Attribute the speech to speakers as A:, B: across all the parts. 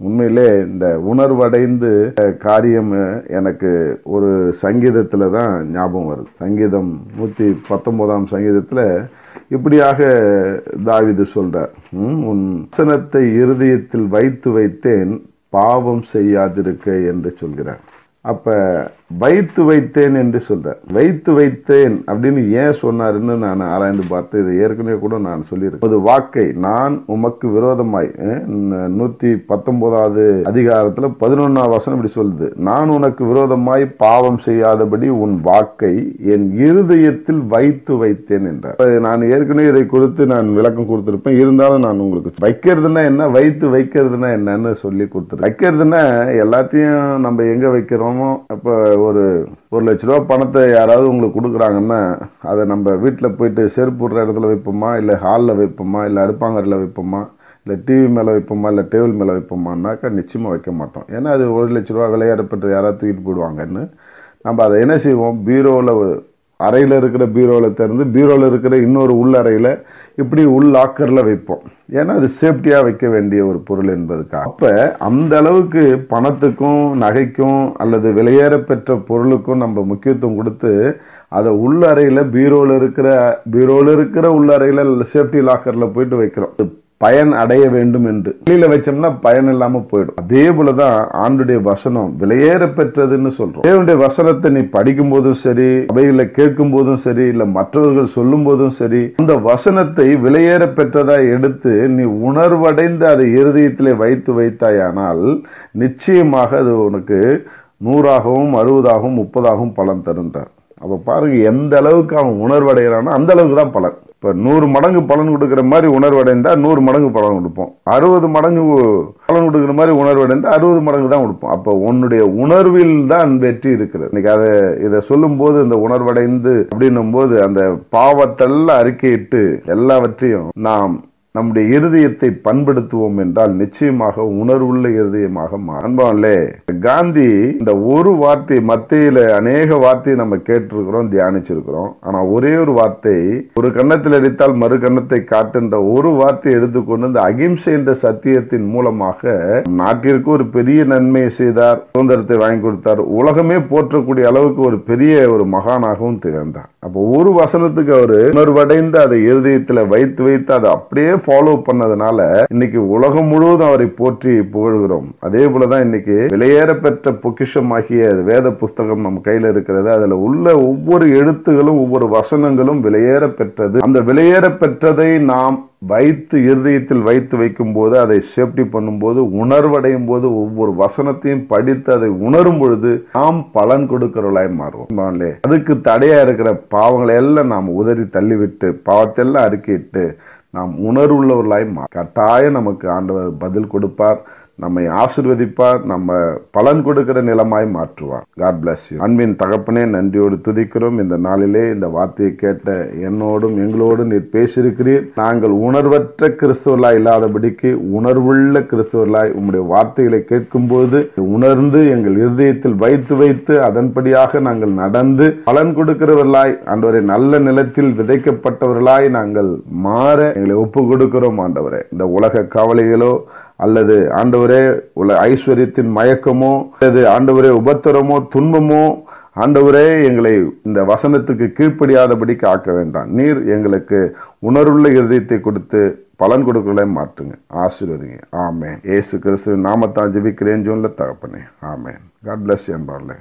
A: உண்மையிலே இந்த உணர்வடைந்து அஹ், காரியம் அஹ், எனக்கு ஒரு சங்கீதத்துல தான் ஞாபகம் வருது சங்கீதம் நூத்தி பத்தொன்பதாம் சங்கீதத்துல இப்படியாக தாவிது சொல்றார் ம், உன் வசனத்தை இருதயத்தில் வைத்து வைத்தேன் பாவம் செய்யாதிருக்க என்று சொல்கிறார் அப்ப வைத்து வைத்தேன் என்று சொல்றார் வைத்து வைத்தேன் அப்படின்னு ஏன் சொன்னாருன்னு நான் ஆராய்ந்து பார்த்து இது ஏற்கனவே கூட நான் சொல்லியிருக்கேன் அது வாக்கை நான் உமக்கு விரோதமாய் அஹ், ந- நூத்தி பத்தொன்பதாவது அதிகாரத்துல பதினொன்னாம் வசனம் இப்படி சொல்லுது நான் உனக்கு விரோதமாய் பாவம் செய்யாதபடி உன் வாக்கை என் இருதயத்தில் வைத்து வைத்தேன் என்றார் அப்ப நான் ஏற்கனவே இதை குறித்து நான் விளக்கம் கொடுத்திருப்பேன் இருந்தாலும் நான் உங்களுக்கு வைக்கிறதுனா என்ன வைத்து வைக்கிறதுனா என்னன்னு சொல்லி கொடுத்துருக்கேன் வைக்கிறதுனா எல்லாத்தையும் நம்ம எங்க வைக்கிறோமோ அப்ப ஒரு ஒரு லட்ச ரூபா பணத்தை யாராவது உங்களுக்கு கொடுக்குறாங்கன்னா அதை நம்ம வீட்டில் போயிட்டு செருப்பு விடுற இடத்துல வைப்போமா இல்லை ஹாலில் வைப்போமா இல்லை அடுப்பாங்கரில் வைப்போமா இல்லை டிவி மேலே வைப்போமா இல்லை டேபிள் மேலே வைப்போமான்னாக்கா நிச்சயமாக வைக்க மாட்டோம் ஏன்னா அது ஒரு லட்ச ரூபா விளையாடப்பட்டு யாராவது தூக்கிட்டு போயிடுவாங்கன்னு நம்ம அதை என்ன செய்வோம் பீரோவில் அறையில் இருக்கிற பீரோவில் திறந்து பீரோவில் இருக்கிற இன்னொரு உள் அறையில் இப்படி உள் லாக்கரில் வைப்போம் ஏன்னா அது சேஃப்டியாக வைக்க வேண்டிய ஒரு பொருள் என்பதுக்காக அப்போ அந்த அளவுக்கு பணத்துக்கும் நகைக்கும் அல்லது விலையேற பெற்ற பொருளுக்கும் நம்ம முக்கியத்துவம் கொடுத்து அதை உள்ளறையில் பீரோவில் இருக்கிற பீரோவில் இருக்கிற உள்ளறையில் சேஃப்டி லாக்கரில் போயிட்டு வைக்கிறோம் அது பயன் அடைய வேண்டும் என்று வெளியில வச்சோம்னா பயன் இல்லாம போயிடும் அதே போலதான் ஆண்டுடைய வசனம் விலையேற பெற்றதுன்னு சொல்றோம் தேவனுடைய வசனத்தை நீ படிக்கும் போதும் சரி அவைகளை கேட்கும் போதும் சரி இல்ல மற்றவர்கள் சொல்லும் போதும் சரி அந்த வசனத்தை விலையேற பெற்றதா எடுத்து நீ உணர்வடைந்து அதை இருதயத்திலே வைத்து வைத்தாயானால் நிச்சயமாக அது உனக்கு நூறாகவும் அறுபதாகவும் முப்பதாகவும் பலன் தருன்றார் அப்ப பாருங்க எந்த அளவுக்கு அவன் உணர்வடைகிறானோ அந்த அளவுக்கு தான் பலன் இப்ப நூறு மடங்கு பலன் கொடுக்கிற மாதிரி உணர்வடைந்தா நூறு மடங்கு பலன் கொடுப்போம் அறுபது மடங்கு பலன் கொடுக்கிற மாதிரி உணர்வடைந்தா அறுபது மடங்கு தான் கொடுப்போம் அப்ப உன்னுடைய உணர்வில் தான் வெற்றி இருக்கிறது இன்னைக்கு அதை இதை சொல்லும் போது இந்த உணர்வடைந்து அப்படின்னும் போது அந்த பாவத்தெல்லாம் அறிக்கையிட்டு எல்லாவற்றையும் நாம் நம்முடைய இருதயத்தை பண்படுத்துவோம் என்றால் நிச்சயமாக உணர்வுள்ள இருதயமாக மாறும் அன்பாலே காந்தி இந்த ஒரு வார்த்தை மத்தியில அநேக வார்த்தையை நம்ம கேட்டிருக்கிறோம் தியானிச்சிருக்கிறோம் ஆனா ஒரே ஒரு வார்த்தை ஒரு கன்னத்தில் அடித்தால் மறு கன்னத்தை காட்டுன்ற ஒரு வார்த்தையை எடுத்துக்கொண்டு இந்த அகிம்சை என்ற சத்தியத்தின் மூலமாக நாட்டிற்கு ஒரு பெரிய நன்மையை செய்தார் சுதந்திரத்தை வாங்கி கொடுத்தார் உலகமே போற்றக்கூடிய அளவுக்கு ஒரு பெரிய ஒரு மகானாகவும் திகழ்ந்தார் அப்போ ஒரு வசனத்துக்கு அவரு உணர்வடைந்து அதை இருதயத்துல வைத்து வைத்து அதை அப்படியே ஃபாலோ பண்ணதுனால இன்னைக்கு உலகம் முழுவதும் அவரை போற்றி புகழ்கிறோம் அதே போலதான் இன்னைக்கு விலையேற பெற்ற பொக்கிஷமாகிய வேத புஸ்தகம் நம்ம கையில இருக்கிறது அதுல உள்ள ஒவ்வொரு எழுத்துகளும் ஒவ்வொரு வசனங்களும் விலையேற பெற்றது அந்த விலையேற பெற்றதை நாம் வைத்து இருதயத்தில் வைத்து வைக்கும் போது அதை சேஃப்டி பண்ணும்போது உணர்வடையும் போது ஒவ்வொரு வசனத்தையும் படித்து அதை உணரும் பொழுது நாம் பலன் கொடுக்கிறவர்களாய் மாறுவோம் ஆமாங்களே. அதுக்கு தடையா இருக்கிற பாவங்களை எல்லாம் நாம் உதறி தள்ளிவிட்டு பாவத்தெல்லாம் அறிக்கையிட்டு நாம் உணர்வுள்ளவர்களாய் மா கட்டாயம் நமக்கு ஆண்டவர் பதில் கொடுப்பார் நம்மை ஆசிர்வதிப்பார் நம்ம பலன் கொடுக்கிற நிலமாய் மாற்றுவார் காட் bless you அன்பின் தகப்பனே நன்றியோடு துதிக்கிறோம் இந்த நாளிலே இந்த வார்த்தையை கேட்ட என்னோடும் எங்களோடும் நீர் பேசியிருக்கிறீர் நாங்கள் உணர்வற்ற கிறிஸ்தவர்களாய் இல்லாதபடிக்கு உணர்வுள்ள கிறிஸ்தவர்களாய் உம்முடைய வார்த்தைகளை கேட்கும்போது உணர்ந்து எங்கள் இருதயத்தில் வைத்து வைத்து அதன்படியாக நாங்கள் நடந்து பலன் கொடுக்கிறவர்களாய் ஆண்டவரை நல்ல நிலத்தில் விதைக்கப்பட்டவர்களாய் நாங்கள் மாற எங்களை ஒப்பு கொடுக்கிறோம் ஆண்டவரே இந்த உலக கவலைகளோ அல்லது ஆண்டவரே உல ஐஸ்வர்யத்தின் மயக்கமோ அல்லது ஆண்டவரே உபத்திரமோ துன்பமோ ஆண்டவரே எங்களை இந்த வசனத்துக்கு கீழ்ப்படியாதபடிக்கு ஆக்க வேண்டாம் நீர் எங்களுக்கு உணர்வுள்ள இருதயத்தை கொடுத்து பலன் கொடுக்கலை மாற்றுங்க ஆசீர்வதிங்க ஆமேன் ஏசு கிறிஸ்து நாமத்தான் ஜெபிக்கிறேன் ஜோன்ல தகப்பனே ஆமேன் காட் பிளஸ் என்பார்ல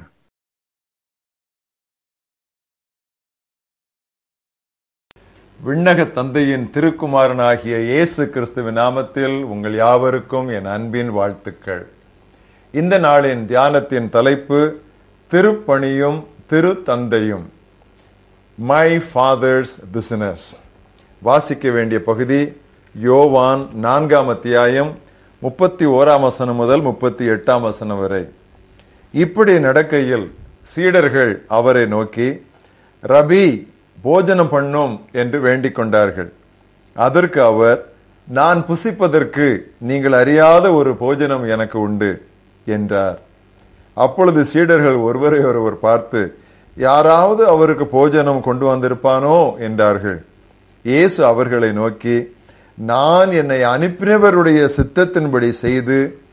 B: விண்ணக தந்தையின் திருக்குமாரனாகிய இயேசு கிறிஸ்துவின் நாமத்தில் உங்கள் யாவருக்கும் என் அன்பின் வாழ்த்துக்கள் இந்த நாளின் தியானத்தின் தலைப்பு திருப்பணியும் திரு தந்தையும் மை ஃபாதர்ஸ் பிசினஸ் வாசிக்க வேண்டிய பகுதி யோவான் நான்காம் அத்தியாயம் முப்பத்தி ஓராம் வசனம் முதல் முப்பத்தி எட்டாம் வசனம் வரை இப்படி நடக்கையில் சீடர்கள் அவரை நோக்கி ரபி போஜனம் பண்ணும் என்று வேண்டிக் கொண்டார்கள் அதற்கு அவர் நான் புசிப்பதற்கு நீங்கள் அறியாத ஒரு போஜனம் எனக்கு உண்டு என்றார் அப்பொழுது சீடர்கள் ஒருவரை ஒருவர் பார்த்து யாராவது அவருக்கு போஜனம் கொண்டு வந்திருப்பானோ என்றார்கள் இயேசு அவர்களை நோக்கி நான் என்னை அனுப்பினவருடைய சித்தத்தின்படி செய்து